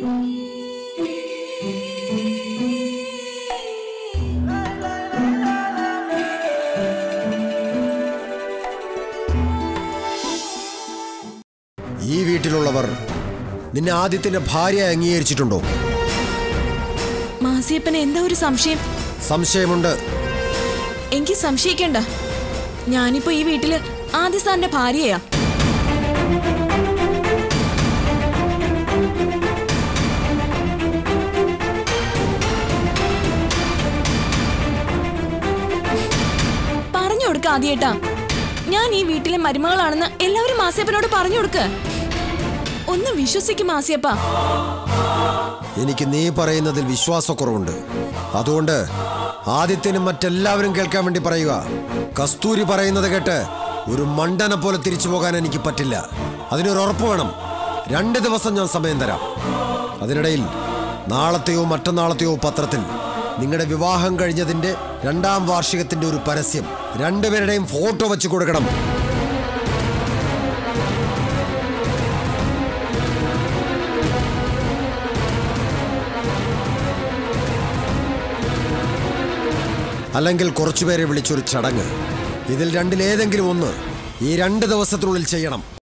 ഈ വീട്ടിലുള്ളവർ നിന്നെ ആദ്യത്തിന്റെ ഭാര്യ അംഗീകരിച്ചിട്ടുണ്ടോ മാസിയപ്പന് എന്താ ഒരു സംശയം സംശയമുണ്ട് എനിക്ക് സംശയിക്കണ്ട ഞാനിപ്പോ ഈ വീട്ടില് ആദ്യ സാറിന്റെ ഭാര്യയാ പറഞ്ഞു കൊടുക്ക ആദ്യേട്ടാ ഞാൻ ഈ വീട്ടിലെ മരുമകളാണെന്ന് എല്ലാവരും മാസിയപ്പനോട് പറഞ്ഞു കൊടുക്ക ഒന്ന് വിശ്വസിക്കും മാസിയപ്പ എനിക്ക് നീ പറയുന്നതിൽ വിശ്വാസക്കുറവുണ്ട് അതുകൊണ്ട് ആദിത്യനും മറ്റെല്ലാവരും കേൾക്കാൻ വേണ്ടി പറയുക കസ്തൂരി പറയുന്നത് കേട്ട് ഒരു മണ്ടനെ പോലെ തിരിച്ചു പോകാൻ എനിക്ക് പറ്റില്ല അതിനൊരു ഉറപ്പ് വേണം രണ്ട് ദിവസം ഞാൻ സമയം തരാം അതിനിടയിൽ നാളത്തെയോ മറ്റന്നാളത്തെയോ പത്രത്തിൽ നിങ്ങളുടെ വിവാഹം കഴിഞ്ഞതിന്റെ രണ്ടാം വാർഷികത്തിന്റെ ഒരു പരസ്യം രണ്ടുപേരുടെയും ഫോട്ടോ വെച്ച് കൊടുക്കണം അല്ലെങ്കിൽ കുറച്ചുപേരെ വിളിച്ചൊരു ചടങ്ങ് ഇതിൽ രണ്ടിലേതെങ്കിലും ഒന്ന് ഈ രണ്ട് ദിവസത്തിനുള്ളിൽ ചെയ്യണം